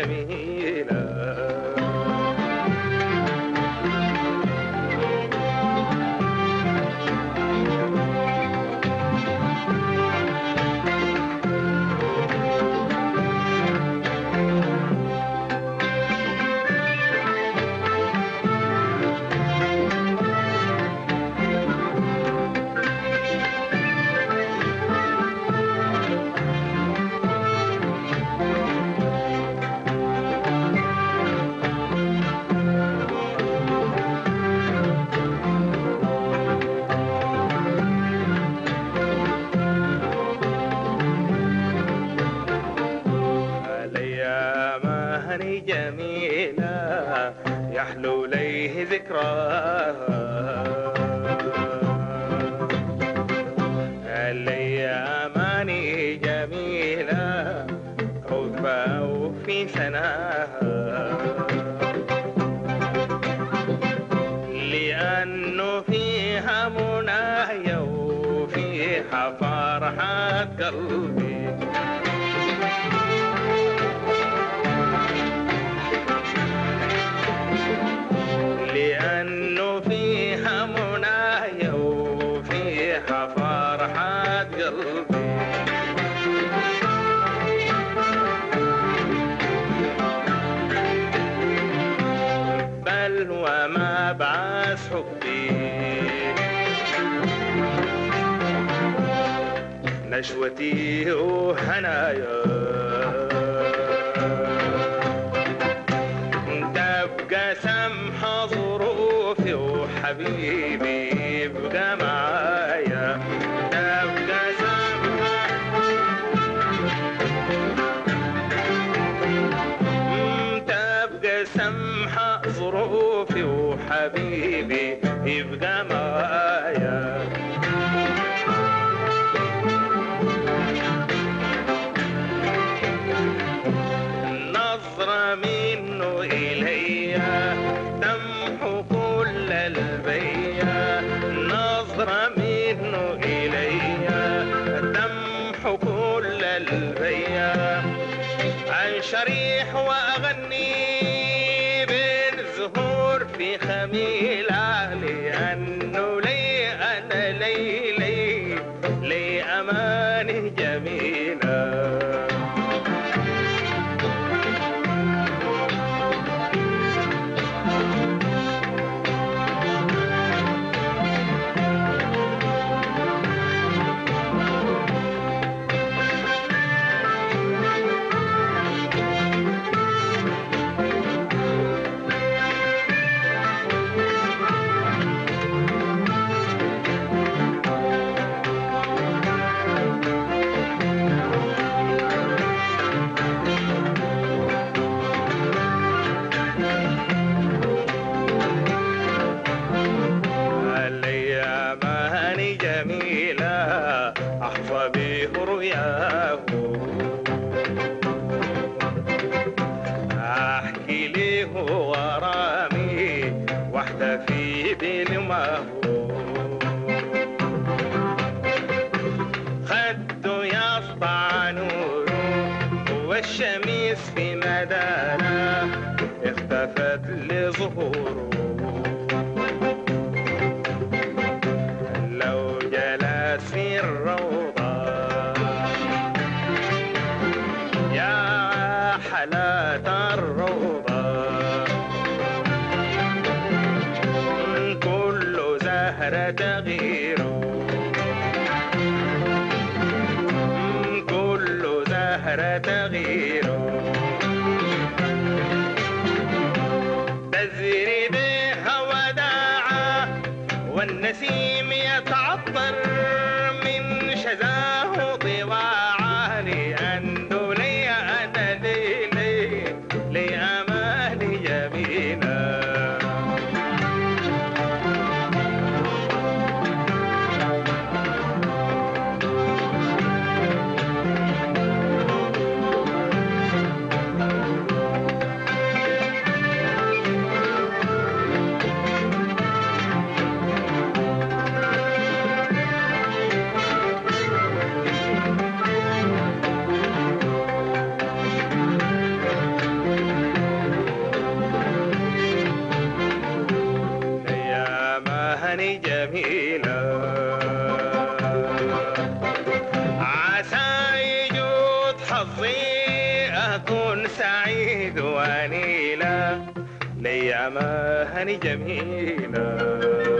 جميلة الأيام جميلة يحلو ليه ذكراها الأيام جميلة رتبة في سناها لأنه فيها منايا وفيها فرحة قلبي لأنه فيها منايا وفيها فرحة قلبي بل وما بعث حبي نشوتي وهنايا تبقى سمحة ظروفي وحبيبي يبقى معايا تبقى سمحة مم، تبقى سمحة ظروفي وحبيبي يبقى معايا نظرة منه إليا تمحو كل البيا نظرة منه إليا تمحو كل البيا عن شريح وأغني بالزهور في خميلة لأنه لي أنا لي لي لي أماني جميلة الأيام جميلة أحظى به رؤياه أحكي له غرامي واحتفي بلماه خده يسطع نوره والشميس في مدانا اختفت لظهوره لو جلس في الروضة يا حلاة الروضة كل زهرة تغيره كل زهرة تغيره تزري بها وداعة والنسيم يتعطر من شذاه طواعا لأنه لي أنا لي لي لي أماني جميلة جميلة عسى يجود حظي أكون سعيد ونيلة ليامها جميلة